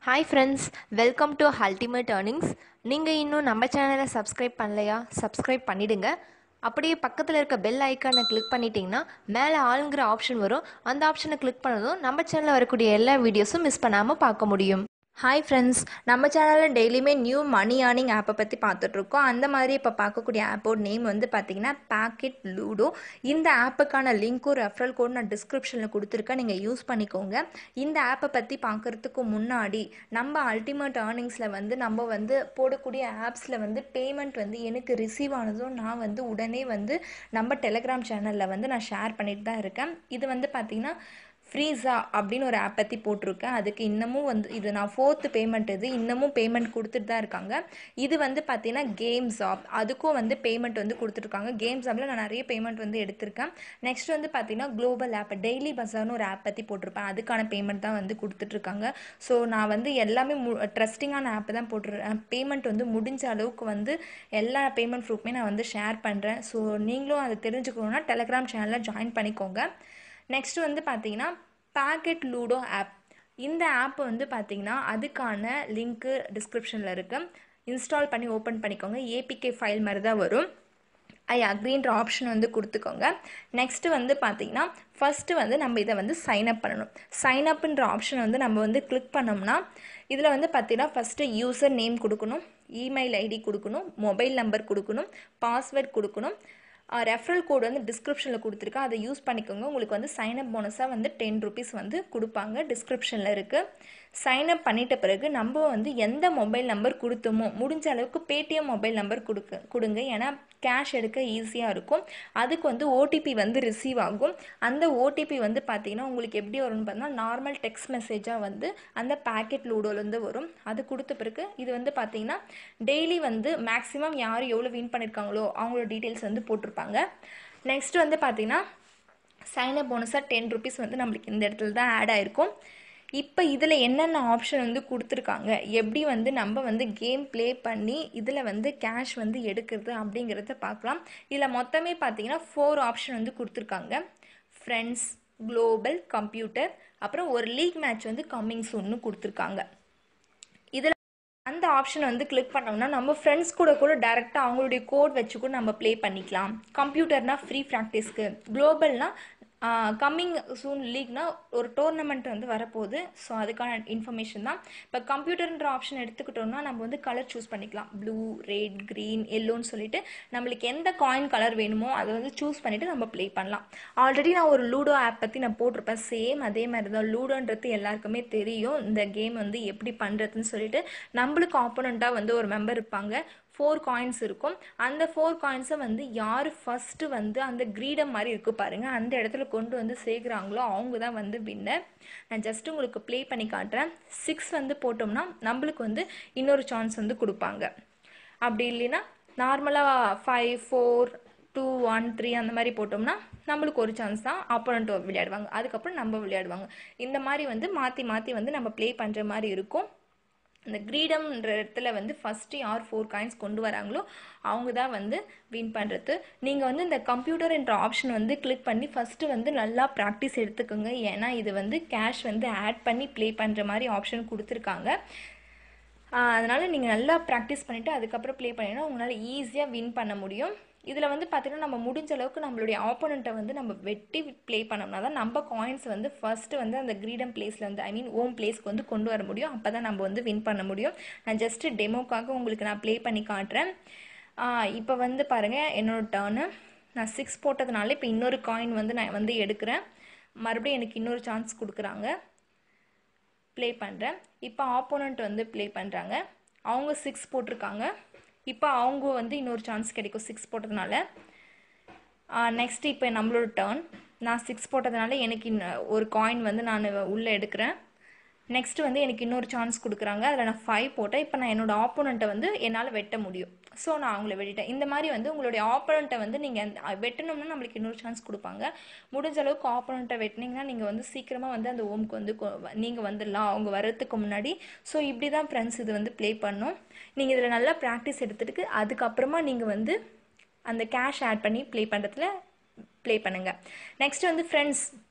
hi friends welcome to ultimate earnings நீங்கள் இன்னும் நம்ம சேனலை சப்ஸ்கிரைப் பண்ணலையா சப்ஸ்கிரைப் பண்ணிடுங்க அப்படியே பக்கத்தில் இருக்க பெல் ஐக்கானை கிளிக் பண்ணிட்டீங்கன்னா மேலே ஆளுங்கிற ஆப்ஷன் வரும் அந்த ஆப்ஷனை கிளிக் பண்ணதும் நம்ம சேனலில் வரக்கூடிய எல்லா வீடியோஸும் மிஸ் பண்ணாமல் பார்க்க முடியும் ஹாய் ஃப்ரெண்ட்ஸ் நம்ம சேனலில் டெய்லியுமே நியூ மணி ஏர்னிங் ஆப்பை பற்றி பார்த்துட்ருக்கோம் அந்த மாதிரி இப்போ பார்க்கக்கூடிய ஆப்போட நேம் வந்து பார்த்தீங்கன்னா பாக்கெட் லூடோ இந்த ஆப்புக்கான லிங்க்கும் ரெஃபரல் கோட் நான் டிஸ்கிரிப்ஷனில் கொடுத்துருக்கேன் நீங்கள் யூஸ் பண்ணிக்கோங்க இந்த ஆப்பை பற்றி பார்க்குறதுக்கு முன்னாடி நம்ம அல்டிமேட் ஏர்னிங்ஸில் வந்து நம்ம வந்து போடக்கூடிய ஆப்ஸில் வந்து பேமெண்ட் வந்து எனக்கு ரிசீவ் ஆனதும் நான் வந்து உடனே வந்து நம்ம டெலகிராம் சேனலில் வந்து நான் ஷேர் பண்ணிட்டு தான் இருக்கேன் இது வந்து பார்த்திங்கன்னா ஃப்ரீஸா அப்படின்னு ஒரு ஆப் பற்றி போட்டிருக்கேன் அதுக்கு இன்னமும் வந்து இது நான் ஃபோர்த்து பேமெண்ட் இது இன்னமும் பேமெண்ட் கொடுத்துட்டு தான் இருக்காங்க இது வந்து பார்த்தீங்கன்னா கேம்ஸ் ஆப் அதுக்கும் வந்து பேமெண்ட் வந்து கொடுத்துருக்காங்க கேம்ஸ் ஆப்பில் நான் நிறைய பேமெண்ட் வந்து எடுத்திருக்கேன் நெக்ஸ்ட் வந்து பார்த்தீங்கன்னா குளோபல் ஆப் டெய்லி பஸார்னு ஒரு ஆப் பற்றி போட்டிருப்பேன் அதுக்கான பேமெண்ட் தான் வந்து கொடுத்துட்ருக்காங்க ஸோ நான் வந்து எல்லாமே மு ட்ரஸ்டிங்கான ஆப் தான் போட்டுருக்கேன் பேமெண்ட் வந்து முடிஞ்ச அளவுக்கு வந்து எல்லா பேமெண்ட் ப்ரூஃப்மே நான் வந்து ஷேர் பண்ணுறேன் ஸோ நீங்களும் அதை தெரிஞ்சுக்கணுன்னா டெலகிராம் சேனலில் ஜாயின் பண்ணிக்கோங்க நெக்ஸ்ட் வந்து பார்த்தீங்கன்னா பாக்கெட் லூடோ ஆப் இந்த ஆப் வந்து பார்த்தீங்கன்னா அதுக்கான லிங்க்கு டிஸ்கிரிப்ஷனில் இருக்கு இன்ஸ்டால் பண்ணி ஓப்பன் பண்ணிக்கோங்க ஏபிகே ஃபைல் மாதிரி தான் வரும் ஐ அக்ரின்ற ஆப்ஷன் வந்து கொடுத்துக்கோங்க நெக்ஸ்ட்டு வந்து பார்த்தீங்கன்னா ஃபஸ்ட்டு வந்து நம்ம இதை வந்து சைன் அப் பண்ணணும் சைன் அப்புன்ற ஆப்ஷன் வந்து நம்ம வந்து கிளிக் பண்ணோம்னா இதில் வந்து பார்த்தீங்கன்னா ஃபஸ்ட்டு யூசர் நேம் கொடுக்கணும் இமெயில் ஐடி கொடுக்கணும் மொபைல் நம்பர் கொடுக்கணும் பாஸ்வேர்ட் கொடுக்கணும் ரெஃபரல் கோட் வந்து டிஸ்கிரிப்ஷனில் கொடுத்துருக்கேன் அதை யூஸ் பண்ணிக்கோங்க உங்களுக்கு வந்து சைனப் போனஸாக வந்து டென் ருபீஸ் வந்து கொடுப்பாங்க டிஸ்கிரிப்ஷனில் இருக்குது சைனப் பண்ணிட்ட பிறகு நம்ம வந்து எந்த மொபைல் நம்பர் கொடுத்தோமோ முடிஞ்ச அளவுக்கு பேடிஎம் மொபைல் நம்பர் கொடுக்க கொடுங்க ஏன்னா கேஷ் எடுக்க ஈஸியாக இருக்கும் அதுக்கு வந்து ஓடிபி வந்து ரிசீவ் ஆகும் அந்த ஓடிபி வந்து பார்த்தீங்கன்னா உங்களுக்கு எப்படி வரும்னு பார்த்தீங்கன்னா நார்மல் டெக்ஸ்ட் மெசேஜாக வந்து அந்த பேக்கெட் லூடோலேருந்து வரும் அது கொடுத்த பிறகு இது வந்து பார்த்தீங்கன்னா டெய்லி வந்து மேக்ஸிமம் யார் எவ்வளோ வின் பண்ணியிருக்காங்களோ அவங்களோட டீட்டெயில்ஸ் வந்து போட்டிருப்பாங்க நெக்ஸ்ட் வந்து பார்த்தீங்கன்னா சைனப் போனஸாக டென் ருபீஸ் வந்து நம்மளுக்கு இந்த இடத்துல தான் ஆட் ஆயிருக்கும் இப்போ இதில் என்னென்ன ஆப்ஷன் வந்து கொடுத்துருக்காங்க எப்படி வந்து நம்ம வந்து கேம் ப்ளே பண்ணி இதில் வந்து கேஷ் வந்து எடுக்கிறது அப்படிங்கிறத பார்க்கலாம் இதில் மொத்தமே பார்த்தீங்கன்னா ஃபோர் ஆப்ஷன் வந்து கொடுத்துருக்காங்க ஃப்ரெண்ட்ஸ் குளோபல் கம்ப்யூட்டர் அப்புறம் ஒரு லீக் மேட்ச் வந்து கம்மிங் சூன்னு கொடுத்துருக்காங்க இதில் அந்த ஆப்ஷன் வந்து கிளிக் பண்ணோம்னா நம்ம ஃப்ரெண்ட்ஸ் கூட கூட டேரெக்டாக அவங்களுடைய கோட் வச்சு கூட நம்ம ப்ளே பண்ணிக்கலாம் கம்ப்யூட்டர்னா ஃப்ரீ ப்ராக்டிஸ்க்கு குளோபல்னா கம்மிங் சூன் லீக்னா ஒரு டோர்னமெண்ட் வந்து வரப்போகுது ஸோ அதுக்கான இன்ஃபர்மேஷன் தான் இப்போ கம்ப்யூட்டர்ன்ற ஆப்ஷன் எடுத்துக்கிட்டோம்னா நம்ம வந்து கலர் சூஸ் பண்ணிக்கலாம் ப்ளூ ரெட் க்ரீன் எல்லோன்னு சொல்லிட்டு நம்மளுக்கு எந்த காயின் கலர் வேணுமோ அதை வந்து சூஸ் பண்ணிவிட்டு நம்ம ப்ளே பண்ணலாம் ஆல்ரெடி நான் ஒரு லூடோ ஆப் பற்றி நான் போட்டிருப்பேன் சேம் அதே மாதிரி தான் லூடோன்றது எல்லாருக்குமே தெரியும் இந்த கேம் வந்து எப்படி பண்ணுறதுன்னு சொல்லிட்டு நம்மளுக்கு ஆப்போனண்ட்டாக வந்து ஒரு மெம்பர் இருப்பாங்க ஃபோர் காயின்ஸ் இருக்கும் அந்த ஃபோர் காயின்ஸை வந்து யார் ஃபஸ்ட்டு வந்து அந்த கிரீடம் மாதிரி இருக்கு பாருங்கள் அந்த இடத்துல கொண்டு வந்து சேர்க்குறாங்களோ அவங்க தான் வந்து வின்னர் நான் ஜஸ்ட் உங்களுக்கு ப்ளே பண்ணி காட்டுறேன் சிக்ஸ் வந்து போட்டோம்னா நம்மளுக்கு வந்து இன்னொரு சான்ஸ் வந்து கொடுப்பாங்க அப்படி இல்லைன்னா நார்மலாக five four two one three அந்த மாதிரி போட்டோம்னா நம்மளுக்கு ஒரு சான்ஸ் தான் ஆப்போனண்ட் விளையாடுவாங்க அதுக்கப்புறம் நம்ம விளையாடுவாங்க இந்த மாதிரி வந்து மாற்றி மாற்றி வந்து நம்ம ப்ளே பண்ணுற மாதிரி இருக்கும் இந்த கிரீடம்ன்ற இடத்துல வந்து ஃபஸ்ட்டு யார் ஃபோர் காயின்ஸ் கொண்டு வராங்களோ அவங்க தான் வந்து வின் பண்ணுறது நீங்கள் வந்து இந்த கம்ப்யூட்டர் என்ற ஆப்ஷன் வந்து கிளிக் பண்ணி ஃபஸ்ட்டு வந்து நல்லா ப்ராக்டிஸ் எடுத்துக்கோங்க ஏன்னா இது வந்து கேஷ் வந்து ஆட் பண்ணி ப்ளே பண்ணுற மாதிரி ஆப்ஷன் கொடுத்துருக்காங்க அதனால் நீங்கள் நல்லா ப்ராக்டிஸ் பண்ணிவிட்டு அதுக்கப்புறம் ப்ளே பண்ணிங்கன்னா உங்களால் ஈஸியாக வின் பண்ண முடியும் இதில் வந்து பார்த்திங்கன்னா நம்ம முடிஞ்ச அளவுக்கு நம்மளுடைய ஆப்போனண்ட்டை வந்து நம்ம வெட்டி ப்ளே பண்ணோம்னா தான் நம்ம காயின்ஸ் வந்து ஃபஸ்ட்டு வந்து அந்த கிரீடம் பிளேஸில் வந்து ஐ மீன் ஓம் பிளேஸ்க்கு வந்து கொண்டு வர முடியும் அப்போ தான் நம்ம வந்து வின் பண்ண முடியும் நான் ஜஸ்ட்டு டெமோக்காக உங்களுக்கு நான் ப்ளே பண்ணி காட்டுறேன் இப்போ வந்து பாருங்கள் என்னோடய டேர்னு நான் சிக்ஸ் போட்டதுனால இப்போ இன்னொரு காயின் வந்து நான் வந்து எடுக்கிறேன் மறுபடியும் எனக்கு இன்னொரு சான்ஸ் கொடுக்குறாங்க ப்ளே பண்ணுறேன் இப்போ ஆப்போனண்ட் வந்து ப்ளே பண்ணுறாங்க அவங்க சிக்ஸ் போட்டிருக்காங்க இப்போ அவங்க வந்து இன்னொரு சான்ஸ் கிடைக்கும் சிக்ஸ் போட்டதுனால நெக்ஸ்ட் இப்போ நம்மளோட டேர்ன் நான் சிக்ஸ் போட்டதுனால எனக்கு இன்னும் ஒரு காயின் வந்து நான் உள்ளே எடுக்கிறேன் நெக்ஸ்ட் வந்து எனக்கு இன்னொரு சான்ஸ் கொடுக்குறாங்க அதில் நான் ஃபைவ் போட்டேன் இப்போ நான் என்னோடய ஆப்போனண்ட்டை வந்து என்னால் வெட்ட முடியும் ஸோ நான் அவங்கள வெட்டிட்டேன் இந்த மாதிரி வந்து உங்களுடைய ஆப்போனண்ட்டை வந்து நீங்கள் வெட்டணும்னா நம்மளுக்கு இன்னொரு சான்ஸ் கொடுப்பாங்க முடிஞ்ச அளவுக்கு ஆப்போனண்ட்டை வெட்டினீங்கன்னா நீங்கள் வந்து சீக்கிரமாக வந்து அந்த ஓமுக்கு வந்து நீங்கள் வந்துடலாம் அவங்க வர்றதுக்கு முன்னாடி ஸோ இப்படி தான் ஃப்ரெண்ட்ஸ் இது வந்து ப்ளே பண்ணும் நீங்கள் இதில் நல்லா ப்ராக்டிஸ் எடுத்துகிட்டு அதுக்கப்புறமா நீங்கள் வந்து அந்த கேஷ் ஆட் பண்ணி ப்ளே பண்ணுறதுல ப்ளே பண்ணுங்கள் நெக்ஸ்ட் வந்து ஃப்ரெண்ட்ஸ்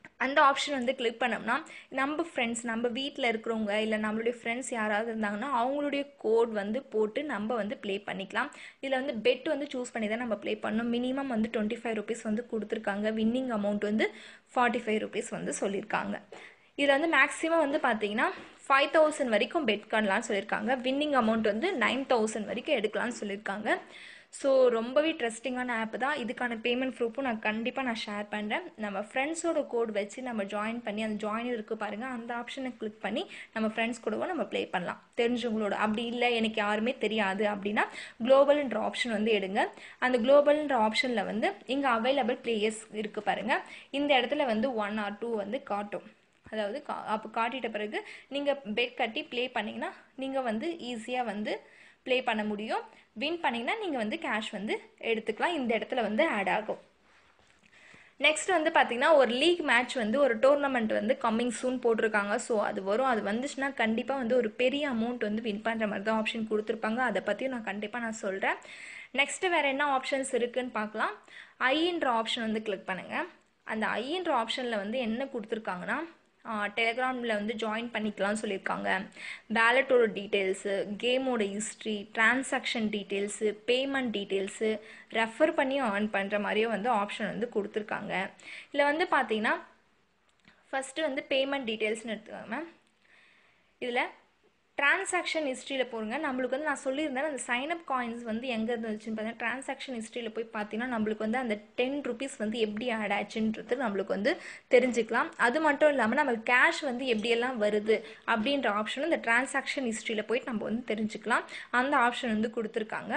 அந்த ஆப்ஷன் வந்து கிளிக் பண்ணோம்னா நம்ம ஃப்ரெண்ட்ஸ் நம்ம வீட்டில் இருக்கிறவங்க இல்லை நம்மளுடைய ஃப்ரெண்ட்ஸ் யாராவது இருந்தாங்கன்னா அவங்களுடைய கோட் வந்து போட்டு நம்ம வந்து ப்ளே பண்ணிக்கலாம் இதில் வந்து பெட் வந்து சூஸ் பண்ணி தான் நம்ம ப்ளே பண்ணணும் மினிமம் வந்து டுவெண்ட்டி ஃபைவ் ருபீஸ் வந்து கொடுத்துருக்காங்க வின்னிங் அமௌண்ட் வந்து ஃபார்ட்டி ஃபைவ் ருபீஸ் வந்து சொல்லியிருக்காங்க இதில் வந்து மேக்ஸிமம் வந்து பார்த்தீங்கன்னா ஃபைவ் தௌசண்ட் வரைக்கும் பெட் பண்ணலாம்னு சொல்லியிருக்காங்க வின்னிங் அமௌண்ட் வந்து நைன் தௌசண்ட் வரைக்கும் எடுக்கலாம்னு சொல்லியிருக்காங்க ஸோ ரொம்பவே ட்ரஸ்டிங்கான ஆப் தான் இதுக்கான பேமெண்ட் ப்ரூஃபும் நான் கண்டிப்பாக நான் ஷேர் பண்ணுறேன் நம்ம ஃப்ரெண்ட்ஸோட கோட் வச்சு நம்ம ஜாயின் பண்ணி அந்த ஜாயின் இருக்குது பாருங்கள் அந்த ஆப்ஷனை கிளிக் பண்ணி நம்ம ஃப்ரெண்ட்ஸ் கூடவும் நம்ம ப்ளே பண்ணலாம் தெரிஞ்சவங்களோட அப்படி இல்லை எனக்கு யாருமே தெரியாது அப்படின்னா குளோபல்ன்ற ஆப்ஷன் வந்து எடுங்க அந்த குளோபல்ன்ற ஆப்ஷனில் வந்து இங்கே அவைலபிள் பிளேயர்ஸ் இருக்குது பாருங்கள் இந்த இடத்துல வந்து ஒன் ஆர் டூ வந்து காட்டும் அதாவது கா அப்போ காட்டிட்ட பிறகு நீங்கள் பெட் கட்டி ப்ளே பண்ணிங்கன்னா நீங்கள் வந்து ஈஸியாக வந்து ப்ளே பண்ண முடியும் வின் பண்ணிங்கன்னா நீங்கள் வந்து கேஷ் வந்து எடுத்துக்கலாம் இந்த இடத்துல வந்து ஆட் ஆகும் நெக்ஸ்ட் வந்து பார்த்தீங்கன்னா ஒரு லீக் மேட்ச் வந்து ஒரு டோர்னமெண்ட் வந்து கம்மிங் சூன் போட்டிருக்காங்க ஸோ அது வரும் அது வந்துச்சுன்னா கண்டிப்பாக வந்து ஒரு பெரிய அமௌண்ட் வந்து வின் பண்ணுற மாதிரி தான் ஆப்ஷன் கொடுத்துருப்பாங்க அதை பற்றியும் நான் கண்டிப்பாக நான் சொல்கிறேன் நெக்ஸ்ட்டு வேறு என்ன ஆப்ஷன்ஸ் இருக்குதுன்னு பார்க்கலாம் ஐன்ற ஆப்ஷன் வந்து கிளிக் பண்ணுங்கள் அந்த ஐன்ற ஆப்ஷனில் வந்து என்ன கொடுத்துருக்காங்கன்னா டெலகிராமில் வந்து ஜாயின் பண்ணிக்கலாம்னு சொல்லியிருக்காங்க பேலட்டோட டீட்டெயில்ஸு கேமோட history transaction details payment details refer பண்ணி ஏர்ன் பண்ணுற மாதிரியும் வந்து ஆப்ஷன் வந்து கொடுத்துருக்காங்க இதில் வந்து பார்த்தீங்கன்னா ஃபஸ்ட்டு வந்து பேமெண்ட் டீட்டெயில்ஸ்னு எடுத்துக்கோங்க இதில் டிரான்சாக்ஷன் ஹிஸ்ட்ரியில் போடுங்க நம்மளுக்கு வந்து நான் சொல்லியிருந்தேன் அந்த சைனப் காயின்ஸ் வந்து எங்கே இருந்துச்சுன்னு பார்த்தீங்கன்னா டிரான்சாக்ஷன் ஹிஸ்ட்ரியில் போய் பார்த்தீங்கன்னா நம்மளுக்கு வந்து அந்த டென் ருபீஸ் வந்து எப்படி ஆட் ஆச்சுன்றது நம்மளுக்கு வந்து தெரிஞ்சுக்கலாம் அது மட்டும் இல்லாமல் நம்ம கேஷ் வந்து எப்படியெல்லாம் வருது அப்படின்ற ஆப்ஷனும் இந்த டிரான்சாக்ஷன் ஹிஸ்ட்ரியில் போயிட்டு நம்ம வந்து தெரிஞ்சுக்கலாம் அந்த ஆப்ஷன் வந்து கொடுத்துருக்காங்க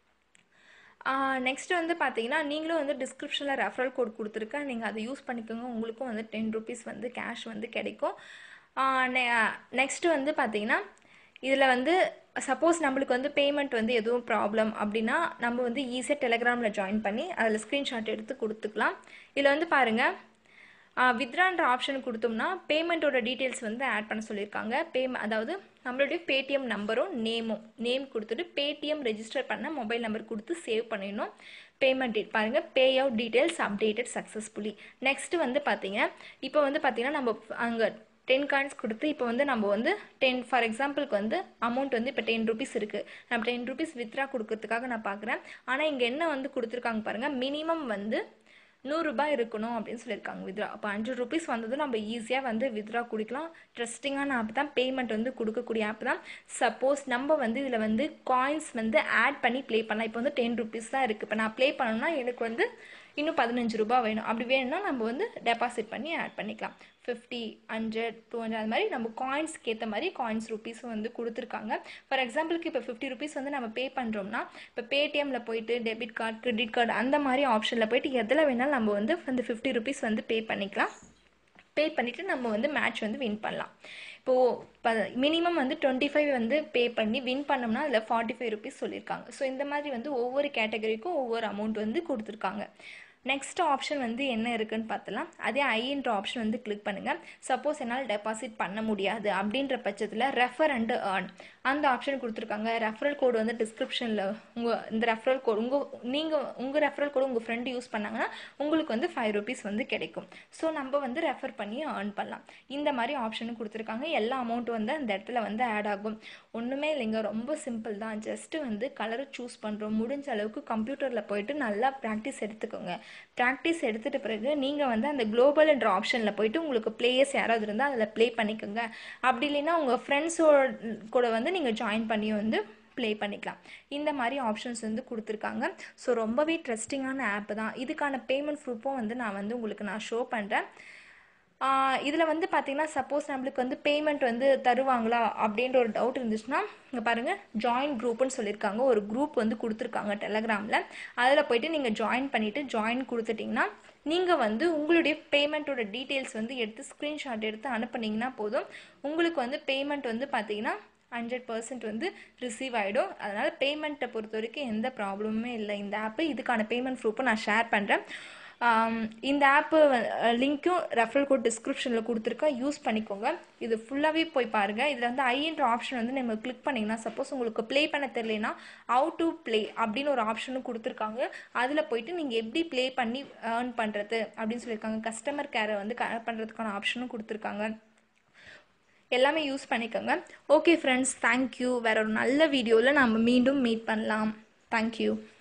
நெக்ஸ்ட் வந்து பார்த்தீங்கன்னா நீங்களும் வந்து டிஸ்கிரிப்ஷனில் ரெஃபரல் கோட் கொடுத்துருக்கேன் நீங்கள் அதை யூஸ் பண்ணிக்கோங்க உங்களுக்கும் வந்து டென் ருபீஸ் வந்து கேஷ் வந்து கிடைக்கும் நெக்ஸ்ட்டு வந்து பார்த்தீங்கன்னா இதில் வந்து சப்போஸ் நம்மளுக்கு வந்து பேமெண்ட் வந்து எதுவும் ப்ராப்ளம் அப்படின்னா நம்ம வந்து ஈஸியாக டெலகிராமில் ஜாயின் பண்ணி அதில் ஸ்க்ரீன்ஷாட் எடுத்து கொடுத்துக்கலாம் இதில் வந்து பாருங்கள் வித்ரான்ற ஆப்ஷன் கொடுத்தோம்னா பேமெண்ட்டோட டீட்டெயில்ஸ் வந்து ஆட் பண்ண சொல்லியிருக்காங்க பேமெண்ட் அதாவது நம்மளுடைய பேடிஎம் நம்பரும் நேமும் நேம் கொடுத்துட்டு பேடிஎம் ரெஜிஸ்டர் பண்ண மொபைல் நம்பர் கொடுத்து சேவ் பண்ணிடணும் பேமெண்ட் டீட் பாருங்கள் payout details updated successfully next வந்து பார்த்தீங்க இப்போ வந்து பார்த்தீங்கன்னா நம்ம அங்கே டென் காயின்ஸ் கொடுத்து இப்போ வந்து நம்ம வந்து டென் ஃபார் எக்ஸாம்பிளுக்கு வந்து அமௌண்ட் வந்து இப்போ டென் ருபீஸ் இருக்குது நம்ம டென் ருபீஸ் வித்ரா கொடுக்கறதுக்காக நான் பார்க்குறேன் ஆனால் இங்கே என்ன வந்து கொடுத்துருக்காங்க பாருங்கள் மினிமம் வந்து நூறுரூபா இருக்கணும் அப்படின்னு சொல்லியிருக்காங்க வித்ரா அப்போ அஞ்சு ருபீஸ் வந்ததும் நம்ம ஈஸியாக வந்து வித்ரா குடிக்கலாம் ட்ரஸ்டிங்கான ஆப் தான் பேமெண்ட் வந்து கொடுக்கக்கூடிய ஆப் தான் சப்போஸ் நம்ம வந்து இதில் வந்து காயின்ஸ் வந்து ஆட் பண்ணி ப்ளே பண்ணலாம் இப்போ வந்து டென் ருபீஸ் தான் இருக்குது இப்போ நான் ப்ளே பண்ணணும்னா எனக்கு வந்து இன்னும் பதினஞ்சு ரூபா வேணும் அப்படி வேணும்னா நம்ம வந்து டெபாசிட் பண்ணி ஆட் பண்ணிக்கலாம் ஃபிஃப்டி ஹண்ட்ரட் டூ ஹண்ட்ரட் அது மாதிரி நம்ம காயின்ஸ்க்கு ஏற்ற மாதிரி காயின்ஸ் ருபீஸும் வந்து கொடுத்துருக்காங்க ஃபார் எக்ஸாம்பிளுக்கு இப்போ ஃபிஃப்டி ருபீஸ் வந்து நம்ம பே பண்ணுறோம்னா இப்போ பேடிஎம்மில் போயிட்டு டெபிட் கார்டு கிரெடிட் கார்டு அந்த மாதிரி ஆப்ஷனில் போயிட்டு எதில் வேணாலும் நம்ம வந்து அந்த ஃபிஃப்டி ருபீஸ் வந்து பே பண்ணிக்கலாம் பே பண்ணிவிட்டு நம்ம வந்து மேட்ச் வந்து வின் பண்ணலாம் இப்போது மினிமம் வந்து டுவெண்ட்டி ஃபைவ் வந்து பே பண்ணி வின் பண்ணோம்னா அதில் ஃபார்ட்டி ஃபைவ் ருபீஸ் சொல்லியிருக்காங்க ஸோ இந்த மாதிரி வந்து ஒவ்வொரு கேட்டகரிக்கும் ஒவ்வொரு அமௌண்ட் வந்து கொடுத்துருக்காங்க நெக்ஸ்ட் ஆப்ஷன் வந்து என்ன இருக்குன்னு பார்த்தலாம் அதே ஐன்ற ஆப்ஷன் வந்து கிளிக் பண்ணுங்கள் சப்போஸ் என்னால் டெபாசிட் பண்ண முடியாது அப்படின்ற பட்சத்தில் ரெஃபர் அண்டு ஏர்ன் அந்த ஆப்ஷன் கொடுத்துருக்காங்க ரெஃபரல் கோடு வந்து டிஸ்கிரிப்ஷனில் உங்கள் இந்த ரெஃபரல் கோடு உங்கள் நீங்கள் உங்கள் ரெஃபரல் கோடு உங்கள் ஃப்ரெண்டு யூஸ் பண்ணாங்கன்னா உங்களுக்கு வந்து ஃபைவ் ருபீஸ் வந்து கிடைக்கும் ஸோ நம்ம வந்து ரெஃபர் பண்ணி ஏர்ன் பண்ணலாம் இந்த மாதிரி ஆப்ஷனும் கொடுத்துருக்காங்க எல்லா அமௌண்ட்டும் வந்து அந்த இடத்துல வந்து ஆட் ஆகும் ஒன்றுமே இல்லைங்க ரொம்ப சிம்பிள் தான் ஜஸ்ட்டு வந்து கலரை சூஸ் பண்ணுறோம் முடிஞ்ச அளவுக்கு கம்ப்யூட்டரில் போயிட்டு நல்லா ப்ராக்டிஸ் எடுத்துக்கோங்க ப்ராக்டிஸ் எடுத்துகிட்ட பிறகு நீங்கள் வந்து அந்த குளோபல் என்ற ஆப்ஷனில் போயிட்டு உங்களுக்கு பிளேயர்ஸ் யாராவது இருந்தால் அதில் ப்ளே பண்ணிக்கோங்க அப்படி இல்லைன்னா உங்கள் ஃப்ரெண்ட்ஸோட கூட வந்து நீங்கள் ஜாயின் பண்ணி வந்து ப்ளே பண்ணிக்கலாம் இந்த மாதிரி ஆப்ஷன்ஸ் வந்து கொடுத்துருக்காங்க ஸோ ரொம்பவே ட்ரஸ்டிங்கான ஆப் தான் இதுக்கான பேமெண்ட் ப்ரூஃபும் வந்து நான் வந்து உங்களுக்கு நான் ஷோ பண்ணுறேன் இதில் வந்து பார்த்தீங்கன்னா சப்போஸ் நம்மளுக்கு வந்து பேமெண்ட் வந்து தருவாங்களா அப்படின்ற ஒரு டவுட் இருந்துச்சுன்னா இங்கே பாருங்கள் ஜாயின் குரூப்புன்னு சொல்லியிருக்காங்க ஒரு குரூப் வந்து கொடுத்துருக்காங்க டெலகிராமில் அதில் போயிட்டு நீங்கள் ஜாயின் பண்ணிவிட்டு ஜாயின் கொடுத்துட்டிங்கன்னா நீங்கள் வந்து உங்களுடைய பேமெண்ட்டோட டீட்டெயில்ஸ் வந்து எடுத்து ஸ்க்ரீன்ஷாட் எடுத்து அனுப்புனீங்கன்னா போதும் உங்களுக்கு வந்து பேமெண்ட் வந்து பார்த்தீங்கன்னா ஹண்ட்ரட் பர்சன்ட் வந்து ரிசீவ் ஆகிடும் அதனால் பேமெண்ட்டை பொறுத்த வரைக்கும் எந்த ப்ராப்ளமுமே இல்லை இந்த ஆப்பு இதுக்கான பேமெண்ட் ப்ரூஃபும் நான் ஷேர் பண்ணுறேன் இந்த ஆப்பு லிங்க்கும் ரெஃபரல் கோட் டிஸ்கிரிப்ஷனில் கொடுத்துருக்கேன் யூஸ் பண்ணிக்கோங்க இது ஃபுல்லாகவே போய் பாருங்கள் இதில் வந்து ஐன்ற ஆப்ஷன் வந்து நம்ம கிளிக் பண்ணிங்கன்னா சப்போஸ் உங்களுக்கு ப்ளே பண்ண தெரியலனா ஹவு டு ப்ளே அப்படின்னு ஒரு ஆப்ஷனும் கொடுத்துருக்காங்க அதில் போயிட்டு நீங்கள் எப்படி ப்ளே பண்ணி ஏர்ன் பண்ணுறது அப்படின்னு சொல்லியிருக்காங்க கஸ்டமர் கேரை வந்து கனெக்ட் பண்ணுறதுக்கான ஆப்ஷனும் கொடுத்துருக்காங்க எல்லாமே யூஸ் பண்ணிக்கோங்க ஓகே ஃப்ரெண்ட்ஸ் தேங்க்யூ வேற ஒரு நல்ல வீடியோவில் நம்ம மீண்டும் மீட் பண்ணலாம் தேங்க்யூ